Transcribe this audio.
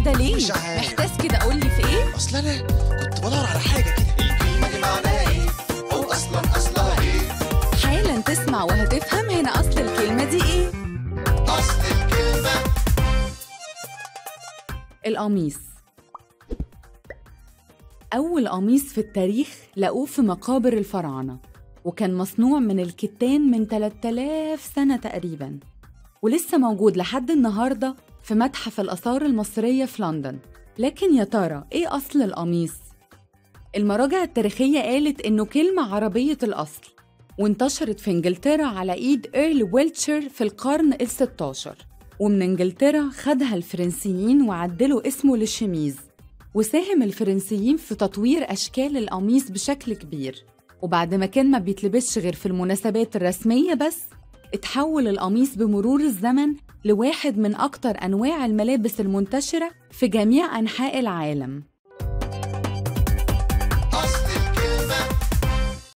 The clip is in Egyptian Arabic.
كده ليه مش عارف. محتاس كده قول لي في ايه اصل انا كنت بدور على حاجه كده الكلمه دي معناها ايه او اصلا اصلها ايه حالا تسمع وهتفهم هنا اصل الكلمه دي ايه اصل الكلمه القميص أول قميص في التاريخ لقوه في مقابر الفراعنة وكان مصنوع من الكتان من 3000 سنة تقريبا ولسه موجود لحد النهاردة في متحف الآثار المصرية في لندن لكن يا ترى إيه أصل القميص؟ المراجع التاريخية قالت إنه كلمة عربية الأصل وانتشرت في إنجلترا على إيد إيرل ويلتشر في القرن الستاشر ومن إنجلترا خدها الفرنسيين وعدلوا اسمه للشميز وساهم الفرنسيين في تطوير أشكال القميص بشكل كبير وبعد ما كان ما بيتلبسش غير في المناسبات الرسمية بس اتحول القميص بمرور الزمن لواحد من أكتر أنواع الملابس المنتشرة في جميع أنحاء العالم